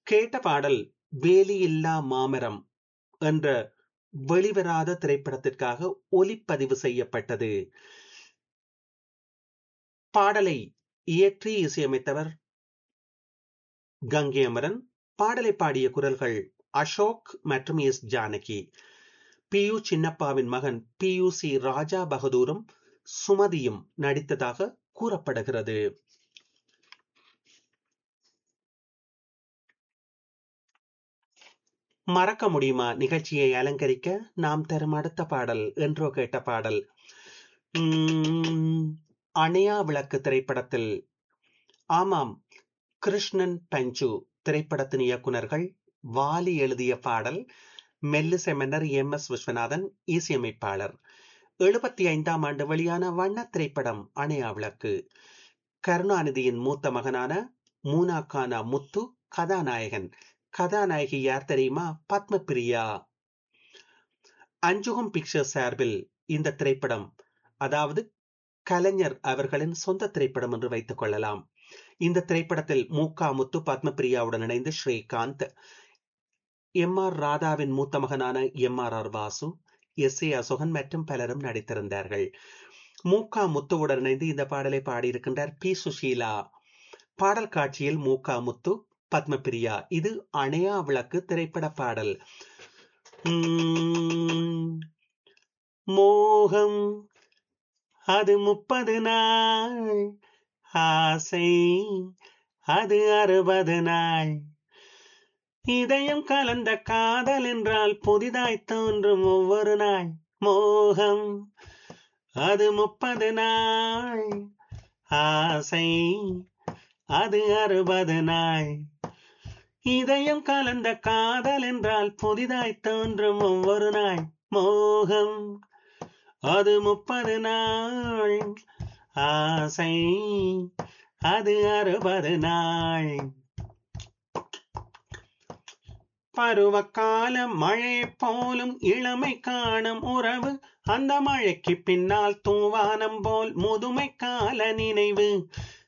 கேட்ட பாடல் வேலியில்லா மாமரம் என்ற வெளிவராத திரைப்படத்திற்காக ஒலிப்பதிவு செய்யப்பட்டது பாடலை இயற்றி இசையமைத்தவர் கங்கை அமரன் பாடலை பாடிய குரல்கள் அசோக் மற்றும் எஸ் ஜானகி பி யு சின்னப்பாவின் மகன் பி யு சி ராஜா பகதூரும் சுமதியும் நடித்ததாக கூறப்படுகிறது மறக்க முடியுமா நிகழ்ச்சியை அலங்கரிக்க நாம் தரும் அடுத்த பாடல் என்றோ கேட்ட பாடல் அணையா விளக்கு திரைப்படத்தில் ஆமாம் கிருஷ்ணன் பஞ்சு திரைப்படத்தின் இயக்குனர்கள் வாலி எழுதிய பாடல் மெல்லு செமனர் எம் எஸ் விஸ்வநாதன் இசையமைப்பாளர் எழுபத்தி ஐந்தாம் ஆண்டு வெளியான வண்ண திரைப்படம் அணையா விளக்கு கருணாநிதியின் மூத்த மகனான மூனாக்கானா முத்து கதாநாயகன் கதாநாயகி யார் தெரியுமா பத்மபிரியா அஞ்சுகம் பிக்சர்ஸ் சார்பில் இந்த திரைப்படம் அதாவது கலைஞர் அவர்களின் சொந்த திரைப்படம் என்று வைத்துக் கொள்ளலாம் இந்த திரைப்படத்தில் மூக்கா முத்து பத்மபிரியாவுடன் இணைந்து ஸ்ரீகாந்த் எம் ஆர் ராதாவின் மூத்த மகனான M R R Vasu S A Asokan மற்றும் பலரும் நடித்திருந்தார்கள் மூக்கா முத்துவுடன் இணைந்து இந்த பாடலை பாடியிருக்கின்றார் பி சுஷீலா பாடல் காட்சியில் மூக்கா முத்து பத்மபிரியா இது அணையா விளக்கு திரைப்பட பாடல் மோகம் அது முப்பது நாள் ஆசை அது அறுபது நாள் இதயம் கலந்த காதல் என்றால் புதிதாய் தோன்றும் ஒவ்வொரு நாள் மோகம் அது முப்பது நாள் ஆசை அது அறுபது நாள் இதயம் கலந்த காதல் என்றால் புதிதாய் தோன்றும் ஒவ்வொரு நாள் மோகம் அது முப்பது நாள் ஆசை அது அறுபது நாள் பருவகால மழை போலும் இளமை காணும் உறவு அந்த மழைக்கு பின்னால் தூவானம் போல் முதுமை கால நினைவு